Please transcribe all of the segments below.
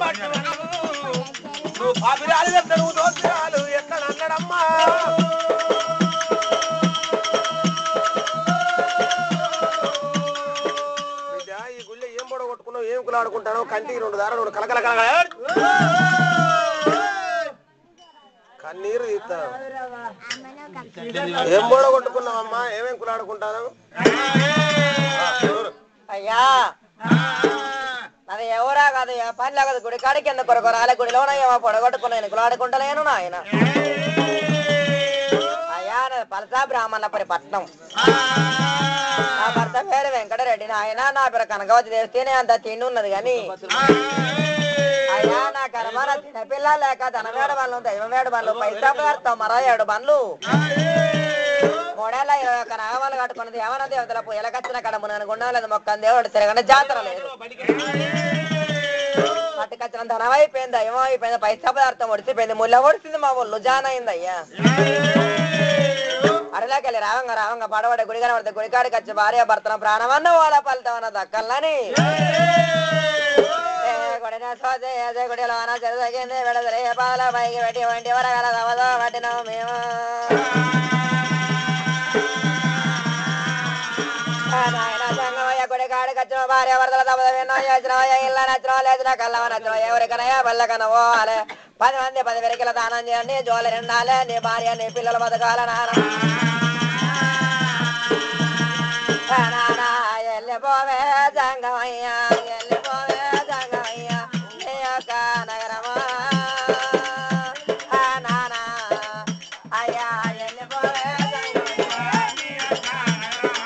పట్టుకున్నావు నువ్వు పాపిరాలు ఎక్కడ నువ్వు దోసిరాలు ఎక్కడ అన్నడమ్మా బిడ్డ, ఈ గుళ్ళె ఏం పొడగొట్టుకున్నావు ఏం కులాడుకుంటాను కంటికి రెండు దారా రెండు కలకల కలకల కన్నీరు తీస్తాను ఏం పొడగొట్టుకున్నావమ్మా ఏమేం కులాడుకుంటాను అయ్యా అది ఎవరా కాదు ఏ పని లేకదు గుడి కాడికి కింద కొరకు రాలే గుడిలోన ఏమో పొడగొట్టుకున్నాను కులాడుకుంటలేను నాయన అయ్యా నాది పలసా బ్రాహ్మణపరి పట్నం నా భర్త పేరు వెంకటరెడ్డి నాయన నా పేరు కనకవతి దేవస్తేనే అంత తిండి ఉన్నది కానీ అయ్యా నా కర్మ నా చిన్నపిల్ల లేక ధనమేడు బండ్లు దైవమేడు బండ్లు పైసా పదార్థం మరో ఏడు బండ్లు మూడేళ్ళ ఇరవై ఒక్క నాగమాలు కట్టుకున్నది ఏమన్నా దేవతల పూయలకచ్చిన కడము నేను గుండం లేదు మొక్కని దేవుడు తిరగని జాతర లేదు పట్టుకొచ్చిన ధనం అయిపోయింది దైవం అయిపోయింది పైసా పదార్థం ఒడిసిపోయింది ముళ్ళ ఒడిసింది మా ఒళ్ళు జాన్ అయింది అయ్యా అరలాకెళ్ళి రావంగా రావంగా పడబడే గుడి కనబడితే గుడికాడికి వచ్చి భార్య భర్తన ప్రాణమన్న వాళ్ళ ఫలితం అన్న దక్కల్లని ఏ గుడిన సోదే ఏదే గుడిలోన చెరుదగింది విడదలే పాల పైకి పెట్టి వంటి వరగల తమదో పట్టినాం మేము ఆ నాయన సంగమయ్య గుడి కాడికి వచ్చిన భార్య భర్తల తమద విన్నో చేసిన ఇళ్ళ నచ్చిన లేచిన కళ్ళవ నచ్చిన ఎవరికనయ్యా బల్లకన పోవాలి పది మంది పది వెరికల దానం చేయండి జోలి రెండాలే నీ భార్య నీ పిల్లలు బతకాల నాన్న ఎల్లిపోవే జంగమయ్య ఎల్లిపోవే జంగమయ్య నీ యొక్క నగరమా ఆ నానా అయ్యా ఎల్లిపోవే జంగమయ్య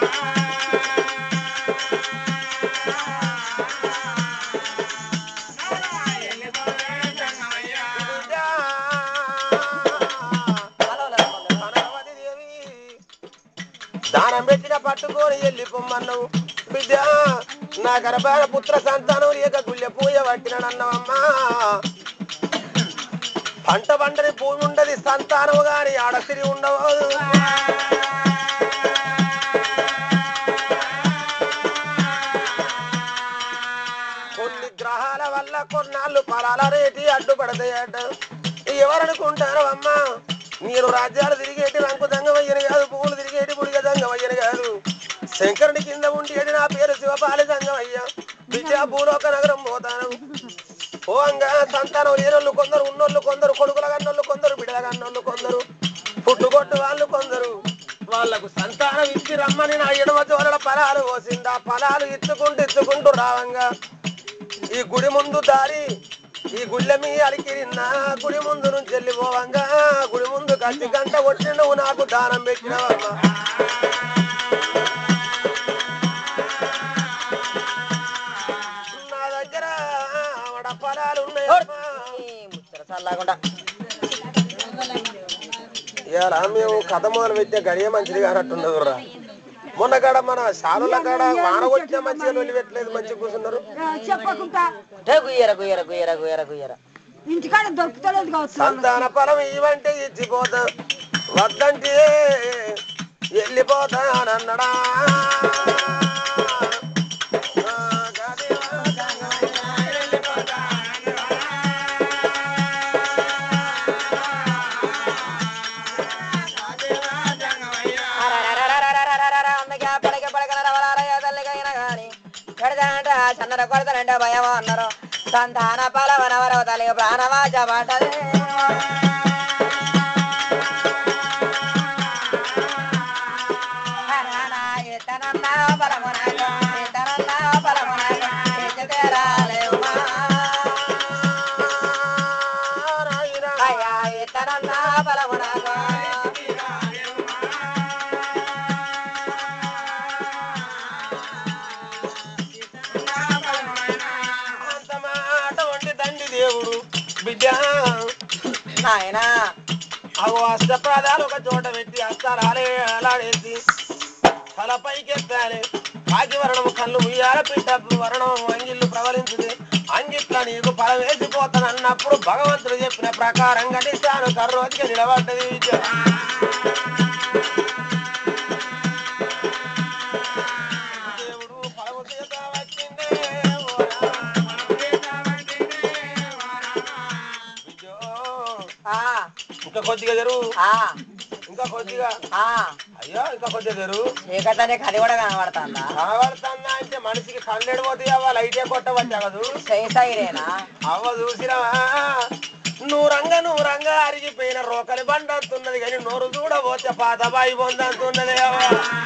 కనకవతి దేవి దానం పెట్టిన పట్టుకొని వెళ్ళిపోమ్మన్నావు బిడ్డ నా గర్భాన పుత్ర సంతానం లేక గుళ్ళె పూయ పట్టినన్నవమ్మా పంట పంటని భూమి ఉండదు సంతానము గాని ఆడసిరి ఉండవు కొన్ని గ్రహాల వల్ల కొన్నాళ్ళు ఫలాల రేటి అడ్డుపడతాయట ఎవరనుకుంటారు అమ్మా మీరు రాజ్యాలు తిరిగేటి రంకు దంగమయ్యను కాదు పువ్వులు తిరిగేటి పుడిగ దంగమయ్యను కాదు శంకరుని కింద ఉండేటి నా పేరు శివపాలి దంగమయ్య విద్యా భూలోక నగరం పోతాను పోంగా సంతానం లేనోళ్ళు కొందరు ఉన్నోళ్ళు కొందరు కొడుకుల కన్నోళ్ళు కొందరు బిడ్డల కన్నోళ్ళు కొందరు పుట్టుకొట్టు వాళ్ళు కొందరు వాళ్లకు సంతానం ఇచ్చి రమ్మని నా ఎడమ జోరల ఫలాలు పోసింది ఆ ఫలాలు ఇచ్చుకుంటూ ఇచ్చుకుంటూ రావంగా ఈ గుడి ముందు దారి ఈ గుళ్ళె మీ అలికిరిన్న గుడి ముందు నుంచి వెళ్ళిపోవంగా గుడి ముందు కత్తి గంట కొట్టి నువ్వు నాకు దానం పెట్టినవమ్మా నా దగ్గర ఆవిడ ఫలాలు ఉన్నాయమ్మా ముచ్చట చల్లకుండా ఇలా మేము కథ మొదలు పెట్టే గడియ మంచిది కానట్టుండదు రా మొన్న కాడ మన శాలుల కాడ వాన కొట్టిన మంచిగా వెళ్ళి పెట్టలేదు మంచిగా కూర్చున్నారు చెప్పకుండా ఏ గుయ్యర గుయ్యర గుయ్యర గుయ్యర గుయ్యర ఇంటికాడ దొరుకుతలేదు కావచ్చు సంతాన ఫలం ఇవంటే ఇచ్చిపోతా వద్దంటే వెళ్ళిపోతానన్నడా అరరరరరరరరరర అందుకే పడక పడకన రవలారయ్య తల్లికైన గాని కడతానంట చన్నర కొడతానంటే భయం అన్నారు సంతాన పలవనవరవ తల్లి ప్రాణవాచ పడ్డదే హరనా ఇతనన్నా బలమునగా, ఇతనన్నా బలమునగా, ఇచ్చతేరాలేవుమా. అయ్యా ఇతనన్నా బలమునగా. అంత మాట వంటి తండ్రి దేవుడు బిడ్డ నాయనా అవు అష్టప్రాదాలు ఒక చోట పెట్టి అస్తారాలే అలాడేసి తల పైకెత్తాలి కాకి వరణం కళ్ళు ముయ్యాల పిట్ట వరణం అంగిళ్ళు ప్రవలించుది అంగిట్ల నీకు ఫలం వేసిపోతాను అన్నప్పుడు భగవంతుడు చెప్పిన ప్రకారం గడిస్తాను కర్రోజుకి నిలబడ్డది విద్య దేవుడు ఫలము చేత వచ్చిందే ఓ రామ, ఫలము చేత వచ్చిందే కొద్దిగా తెరు ఆ, ఇంకా కొద్దిగా ఆ, అయ్యో ఇంకా కొద్దిగా తెరు చీకట్లనే కది కూడా కనబడుతుందా కనబడుతుందా అంటే మనిషికి కన్నెడు పోతే అవ్వాలి లైటే కొట్టవచ్చు కదూ సైరేనా అవ్వ చూసినవా నూరంగా నూరంగా అరిగిపోయిన రోకలి బండ అంటున్నది కానీ నోరు చూడబోతే పాత బాయి బొంద అంటున్నది అవ్వ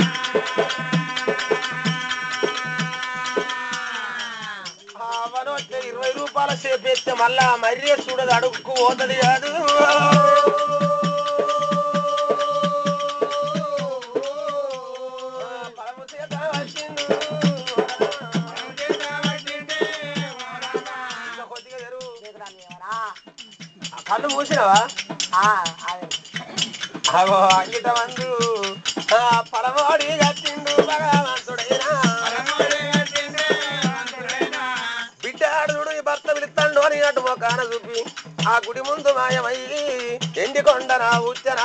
అవను వచ్చే ఇరవై రూపాయల సేపు ఎత్తే మళ్ళా మర్రే చూడదు అడుక్కు పోతుంది కాదు ఆ, పరమ చేత వచ్చిండు. ఇంకా కొద్దిగా తెరు. ఆ కళ్ళు మూసినవా అగో అంకిత మందు ఆ పరమోడి గట్టిండు భగవంతుడైనా బిడ్డ ఆడుడు ఈ భర్త పిలుస్తాడు అని అటు మొకాన చూపి ఆ గుడి ముందు మాయమయ్యి ఎండి కొండ నా ఉచ్చనా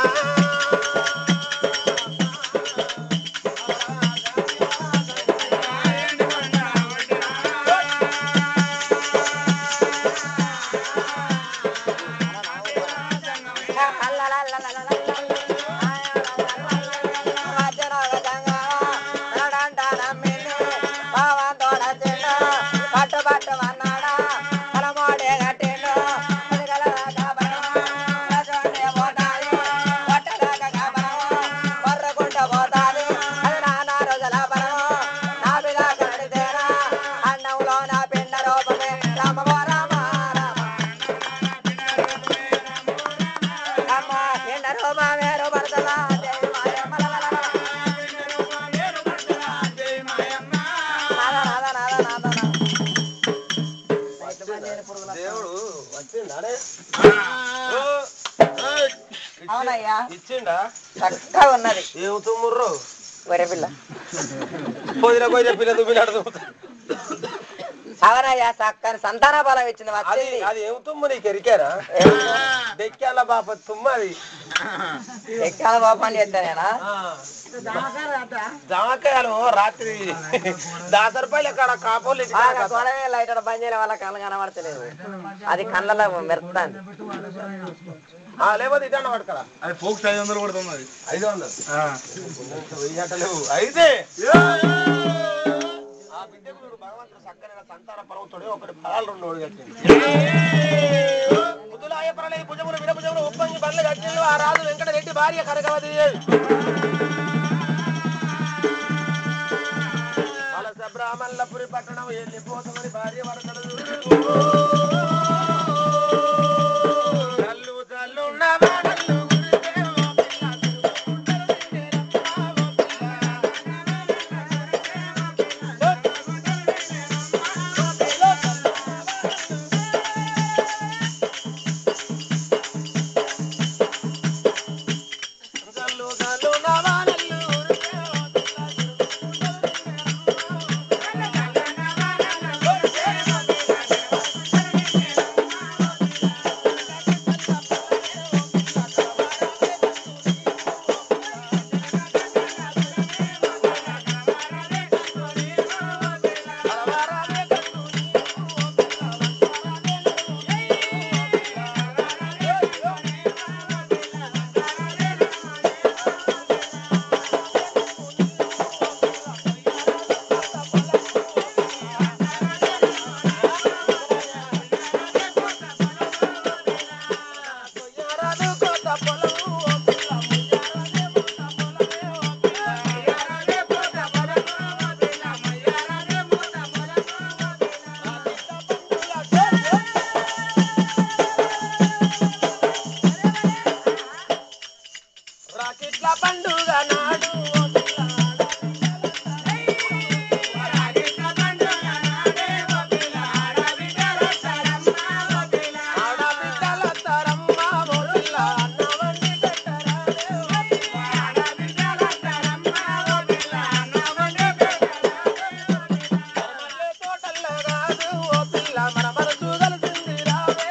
పట్టు పట్టు అన్నాడా పలమోడే కట్టిండు పదిగల కాబరం రజోండే పోతాది పట్టదాక కాబరం బర్రకుంట పోతాది అది నానా రోజుల బరం నా బిగా కడితేనా అన్నంలో నా పిండ రూపమే రామ రామ రామ అమ్మ పిండ రూపమే రూపడతలా దేవి మాయమ్మ లలలల. నాద నాద నాద నాద నాద. దేవుడు వచ్చిండానే అవునయ్యా ఇచ్చిండా చక్కగా ఉన్నది ఏం తుమ్ముర్రు గొర్రె పిల్ల పొదిన కొయ్య పిల్ల తుమ్మినాడు అవునయ్యా చక్కని సంతాన బలం ఇచ్చింది అది వచ్చింది అది ఏం తుమ్ము నీకు ఎరికారా దెక్కాల బాప తుమ్మ అది ఎక్కాల పాపని చేస్తానేనా ఆ. జామకాయలు రాత్రి దాస రూపాయలు ఎక్కడ కాపోలు బాగా గొడవ లైట్ బంద్ చేయడం వల్ల కళ్ళు కనబడతలేదు అది కళ్ళలో మెరుస్తుంది లేకపోతే ఇటన్న పడకరా అది ఫోక్స్ ఐదు వందలు పడుతుంది అది ఐదు వందలు వెయ్యి అట్టలేవు అయితే ఆ బిడ్డకు చూడు భగవంతుడు చక్కని సంతాన పర్వతుడు ఒకటి ఫలాలు రెండు ఓడి కట్టింది ముద్దులాయ ప్రళయ భుజములు వినభుజములు ఉప్పంగి బండ్లు కట్టిండు ఆ రాజు వెంకటరెడ్డి భార్య కనకవతి అలస బ్రాహ్మణులపురి పట్టణం వెళ్ళిపోతామని భార్య వరకడు చల్లు చల్లు నవనల్లు గురిదేవో చల్లు చల్లు నవనల్లు గురిదేవో రాకెట్ల పండుగ నాడు ఆడబిడ్డల తరమ్మ మొదల అన్నవన్నీ పెట్టరాలే తోటల్లో కాదు ఓ పిల్ల మన మనసు కలిసింది రావే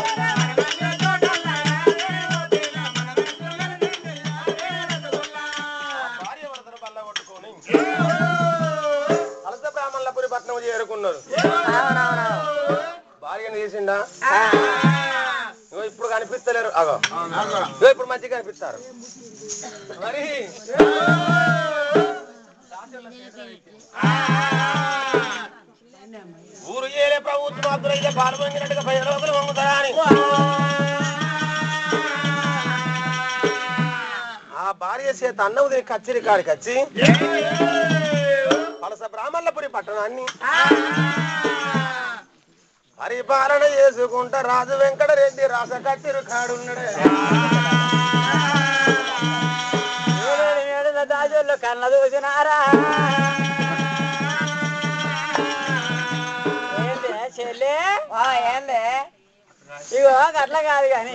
భార్య భర్తలు బల్ల కొట్టుకొని అలస బ్రాహ్మణులపురి పట్నం చేరుకున్నారు అవునవును భార్యను తీసిండా ఇగో ఇప్పుడు కనిపిస్తలేరు అగో ఇగో ఇప్పుడు మంచిగా కనిపిస్తారు మరి ఊరు ఏలే ప్రభుత్వం అబ్దులైతే పాలు పొంగినట్టుగా పది రోజులు పొంగుతారా అని ఆ భార్య చేత అన్నం తిని కచ్చిరి కాడికి వచ్చి పలస బ్రాహ్మణులపురి పట్టణాన్ని పరిపాలన చేసుకుంటా రాజు వెంకటరెడ్డి రాస కచ్చిరు కాడున్నాడే దాజుల్లో కళ్ళ చూసినారా ఏంది చెల్లె ఏంది ఇగో అట్లా కాదు కానీ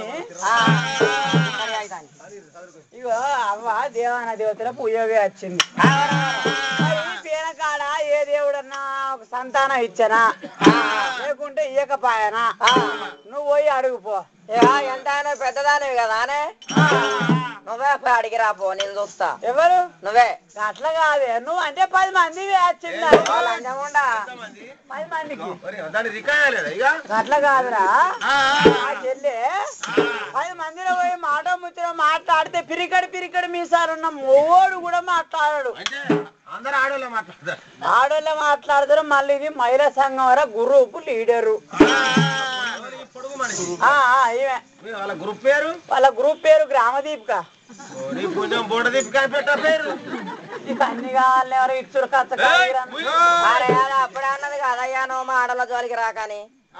ఇగో అవ్వ దేవాన దేవతల పూయోగి వచ్చింది మరి పేన కాడ ఏ దేవుడన్నా ఒక సంతానం ఇచ్చనా లేకుంటే ఇయ్యకపాయనా నువ్వు పోయి అడుగుపో ఎంత అయినా పెద్దదానివి కదా అనే నువ్వే పోయి అడిగి రాపో నేను చూస్తా ఎవరు నువ్వే అట్లా కాదే నువ్వు అంటే పది మంది వచ్చింది లంచముండా పది మందికి దాని రికాయలేదా ఇక అట్లా కాదురా ఆ చెల్లె పది మందిలో పోయి మాట ముచ్చట మాట్లాడితే పిరికడి పిరికడి మీసారున్న మొగోడు కూడా మాట్లాడాడు అంటే అందరు ఆడోళ్ళే మాట్లాడతారు ఆడోళ్ళే మాట్లాడతారు మళ్ళీ ఇది మహిళా సంఘం వర గ్రూప్ లీడరు ఈ పొడుగు మనిషి ఆ, ఆ, ఈమె మీ వాళ్ళ గ్రూప్ పేరు వాళ్ళ గ్రూప్ పేరు గ్రామదీపిక ఓ, నీ పుణ్యం బోడదీప్ కనిపెట్ట పేరు నీకు అన్ని కావాలి ఎవరు ఇచ్చురు కచ్చ అరే అది అప్పుడే అన్నది కదయ్యా నువ్వు మా ఆడల జోలికి రాకని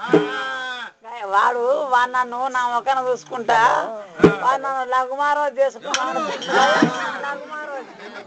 వాడు వాడు నన్ను నా మొక్కన చూసుకుంటా వాడు నన్ను లఘుమారో చేసుకున్నాడు లఘుమారో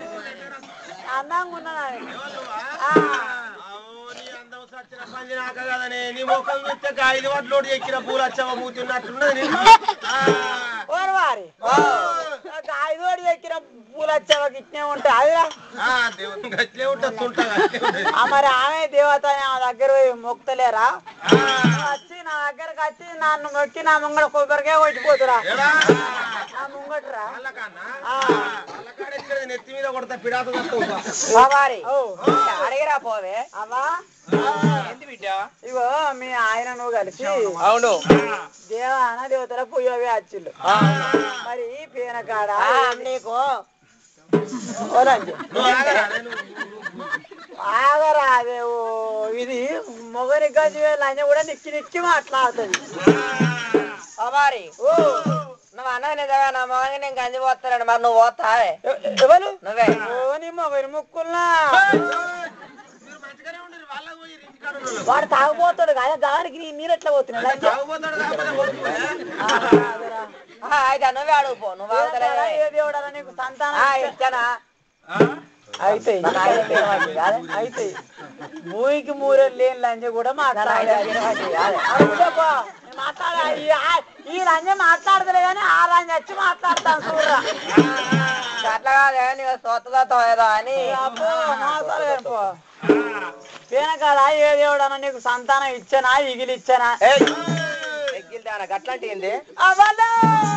అందంగా ఉన్నాను ఆ, నీ అందం సచ్చిన పంది నాక కదనే నీ ముఖం చూస్తే ఐదు వడ్లోడు ఎక్కిన పూలు వచ్చావా మూతున్నట్టున్నది నీకు. ఆ. ఓరు వారి నాకు ఐదోడి ఎక్కిన పూలు వచ్చావకి ఇట్నే ఉంటాయి అదిరా ఆ, దేవుని గట్లే ఉంటుంది తుంటా గట్లే ఉంటుంది. ఆ మరి ఆమె దేవత అని ఆమె దగ్గర పోయి మొక్తలేరా వచ్చి నా దగ్గరకు వచ్చి నన్ను మొక్కి నా ముంగడ కొబ్బరికాయ కొట్టిపోతురా ఏడా? నా ముంగటరా వాళ్ళకన్నా? ఆ. వాళ్ళకాడ ఎక్కడ నెత్తి మీద కొడతా పిడాత తక్కువ బాబారి ఓ అడిగిరా పోవే అవ్వా ఇగో మీ ఆయన నువ్వు కలిసి అవును దేవాన దేవతల పుయ్యవే వచ్చిండు మరి ఈ పీన కాడ నీకు ఓరండి. నువ్వు ఆగరా? నువ్వు- ఆగరా అదే ఓ ఇది మొగని గంజి లంజ కూడా నిక్కి నిక్కి మాట్లాడుతుంది బాబారి ఓ నువ్వు అన్నది నిజమే నా మొగని నేను గంజి పోతాను మరి నువ్వు పోతావే ఎ- ఎవరు నువ్వే ఓ నీ మొగని ముక్కుల్నా మీరు మంచిగానే ఉండరు వాళ్ళకి పోయి ఇంటికాడ ఉన్నోళ్ళు. వాడు తాగుపోతాడు కానీ దానికి నీ మీరు ఎట్లా పోతున్నాడు లంజ? తాగుబోతాడు కాకపోతే కొడుకులే. ఆ, అదేరా. ఆ, అయితే నువ్వే అడుగుపో నువ్వు దేవతలా, అవతలే ఏ దేవుడరా నీకు సంతానం ఆ, ఇచ్చా- ఇచ్చానా అయితే అయితే భూమికి మూరెలు లేని లంజ కూడా మాట్లాడాలి అవునప్పా, నేను మాట్లాడా ఈ- ఆ- ఈ లంజ మాట్లాడతలే కానీ ఆ లంజ వచ్చి మాట్లాడతాను చూడరా అట్లా కాదే నీకు సొత్తదా తోయదా అని అబ్బో, మోసాలు కనుకో. పేనకాడ ఏ దేవుడన్నా నీకు సంతానం ఇచ్చనా ఇగిలి ఇచ్చనా ఎగ్గిల్దానా గట్లాంటి ఏంది అవ్వలో!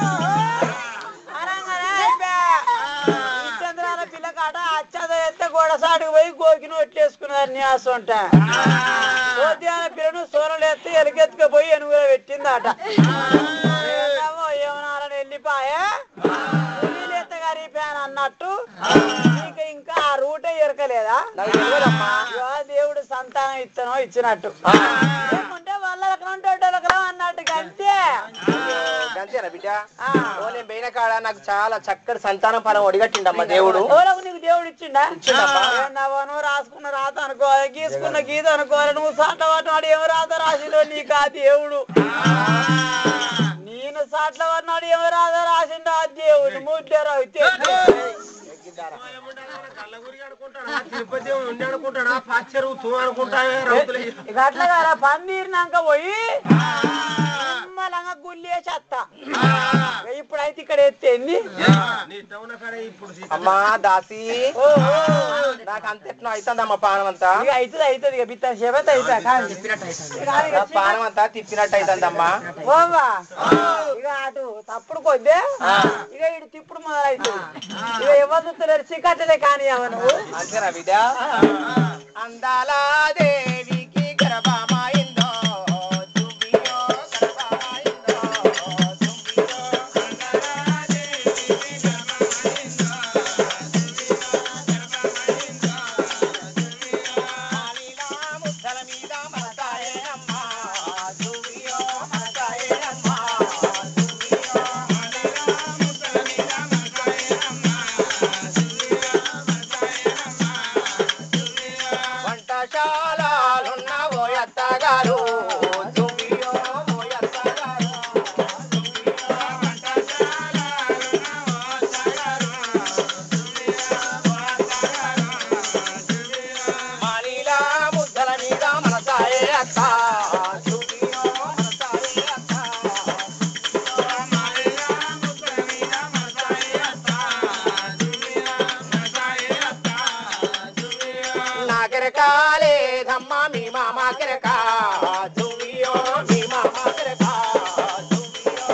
అనంగానే అయిపోయా. ఈ చంద్రాల పిల్లకాట అచ్చద ఎత్తే గోడసాటుకు పోయి గోకి నోట్లేసుకున్నారు న్యాసం అంట ఉద్యాన పిల్లను సోనలు ఎత్తే ఎలుకెత్తుకపోయి ఎనుగులో పెట్టిందట ఏంటమ్మో, ఏమన్నారని వెళ్ళిపాయే పులిలు ఎత్తగారి ఫ్యాన్ అన్నట్టు నీకు ఇంకా ఆ రూటే ఎరకలేదా ఇగో దేవుడు సంతానం ఇత్తనో ఇచ్చినట్టు లేకుంటే వాళ్ళ ఉంటాడు అన్నట్టు అంతే అంతేనా బిడ్డ ఆ. ఓ నేను పోయిన కాడ నాకు చాలా చక్కటి సంతానం ఫలం ఒడిగట్టిండమ్మా దేవుడు ఎవరకు నీకు దేవుడు ఇచ్చిండా ఇచ్చిండమ్మా. ఏందవ్వా, నువ్వు రాసుకున్న రాత అనుకోవాలి గీసుకున్న గీత అనుకోవాలి నువ్వు సాట్ల పట్టినాడు ఏం రాత రాసిండో నీకు ఆ దేవుడు నేను సాట్ల పట్టినాడు ఏం రాత రాసిండో ఆ దేవుడు ముడ్డారు అయితే ఏముంటాడా? కళ్ళ గురి అనుకుంటాడా తిరుపతి దేవుడు ఉండి అనుకుంటాడా పాచెరు తూ అనుకుంటావే రౌతులు ఇక అట్లా కదా పందిరినాక పోయి నిమ్మలంగా గుల్లేసి అత్త ఇప్పుడైతే ఇక్కడ ఎత్తేంది నీ టౌన్ కాడ ఇప్పుడు సీత- అమ్మా దాసి ఓ ఓ. నాకు అంత ఎట్లా అవుతుందమ్మా పానం అంతా ఇక అవుతుంది అవుతుంది ఇక బిత్త సేపత అవుతా కానీ నా పానం అంతా తిప్పినట్టు అవుతుందమ్మా ఓవా ఇక అటు తప్పుడు కొద్దే ఇక ఇటు తిప్పుడు మొదలైతుంది ఇక ఎవరు చూస్తలేరు చీకట్లే కానీ అవ నువ్వు అంతేనా బిడ్డ అందాల దేవికి గర్భమాయిందో చుబియో గర్భమాయిందో ఘంటశాలలున్న ఓ అత్తగారు దుమియో ఓ అత్తగారు మాలీలా ముద్దల మీద మనసాయే అక్క దుమియో మనసాయే అక్క నాగరకాలేదమ్మ మీ మామ కెరక దుమియో మీ మామ కెరక దుమియో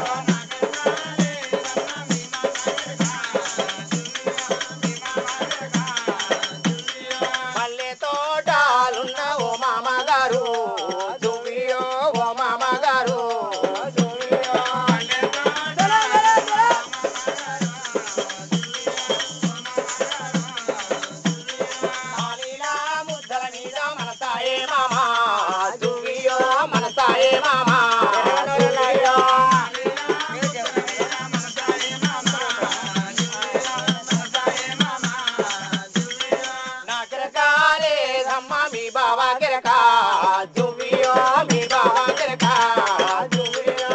మల్లె తోటాలున్న ఓ మామగారు దుమియో ఓ మామగారు దుమియో మాలీలా ముద్దల మీద మనసాయే మామ దుమియో మనసాయే మామ దుమియో నాగరకాలేదమ్మ మీ బావా కెరక దుమియో మీ బావా కెరక దుమియో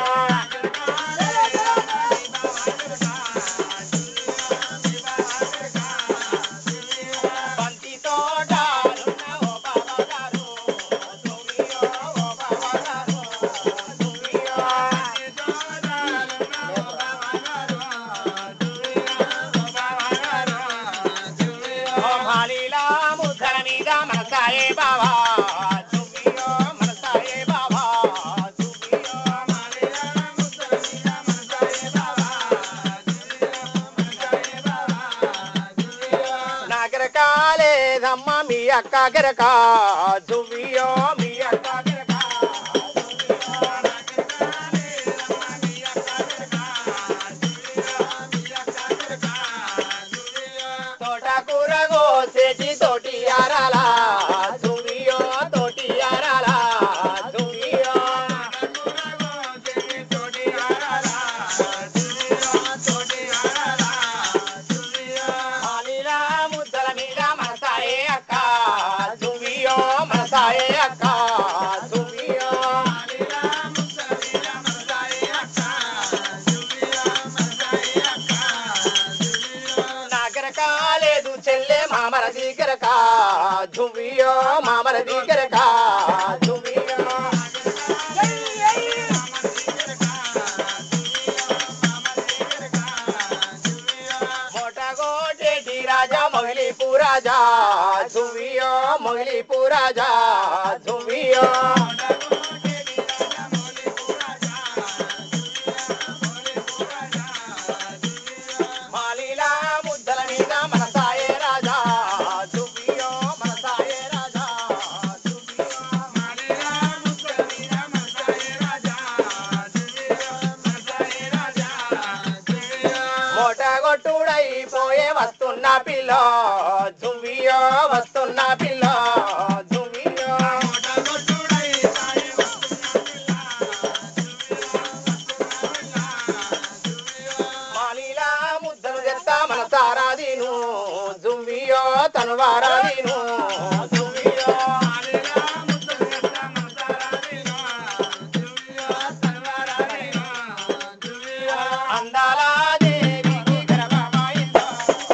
బంతి తోటాలున్న ఓ బావగారు దుమియో ఓ బావగారు దుమియో ఓ మాలీలా ముద్దల మీద మనసాయే బావా దుమియో మనసాయే బావా దుమియో మాలీలా ముద్దల మీద మనసాయే బావా నాగరకాలేదమ్మ మీ అక్క గరక దుమియో మీ అక్క గరక తోటకూర కోసేటి తోటి ఆరాల దుమియో తోటి ఆరాల దుమియో మాలీలా ముద్దల మీద మనసాయే అక్క దుమియో మనసాయే అక్క దుమియో నాగరకాలేదు చెల్లె మామర దిగరక దుమియో మామర దిగరక దుమియో మోటగోటేటి రాజా మొగలి పూరాజా దుమియో మొగలి పూరాజా దుమియో మాలీలా ముద్దల మీద మనసాయే రాజా దుమియో మనసాయే రాజా దుమియో మాలీలా ముద్దల మీద మనసాయే రాజా దుమియో మనసాయే రాజా మోటగొట్టుడైపోయే వస్తున్న పిల్ల దుమియో వస్తున్న పిల్ల దుమియో మాలీలా ముద్దలు చెత్తా మన సారాదీను దుమ్మియో తను వారాదీను దుమ్మియో అందాల దేవికి గర్భమైందో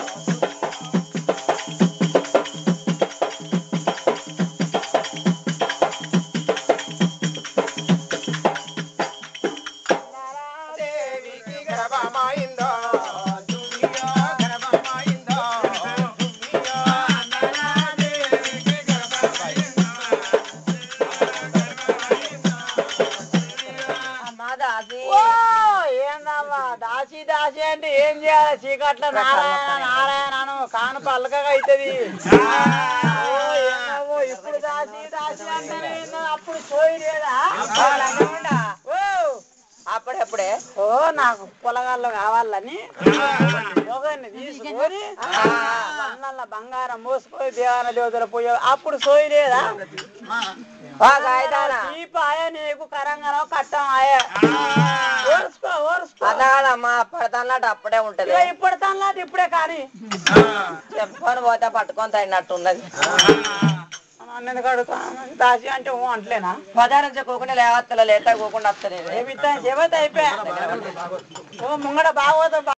దేవికి గర్భమైందో దుమ్మియో గర్భమైందో దుమ్మియో అందాల దేవికి గర్భమైందో అమ్మా దాసి ఓ ఏందమ్మా దాసి దాసి అంటే ఏం చేయాలి చీకట్ల నారాయణ నారాయణ అను కాను పల్లకగా అవుతుంది ఓ ఏందవ్వో ఇప్పుడు దాసి దాసి అంటే అప్పుడు సోయి లేదా అలాగేముండా? ఓ అప్పుడెప్పుడే ఓ నాకు పొలగాళ్ళు కావాలని మొగని తీసుకొని అన్నల్ల బంగారం మోసుకొని దేవాన దేవతల పోయే అప్పుడు సోయి లేదా వా గాయదానా దీపాయ నీకు కరంగనం కట్టం ఆయే ఓర్చుకో ఓర్చుకో అన్నగాదమ్మా అప్పటితన్నట్టు అప్పుడే ఉంటది ఇక ఇప్పుడు తనలాంటి ఇప్పుడే కానీ చెప్పుకొని పోతే పట్టుకొని తగినట్టున్నది నన్ను ఎందుకు అడుగుతా దాసి అంటే ఊ అంటలేనా బజార్ నుంచి కోకుండా లేవత్తలే లేత కోకుండా వస్తలేదు ఏమిస్తా చెబుతా అయిపోయా ఓ ముంగడ బాగోతా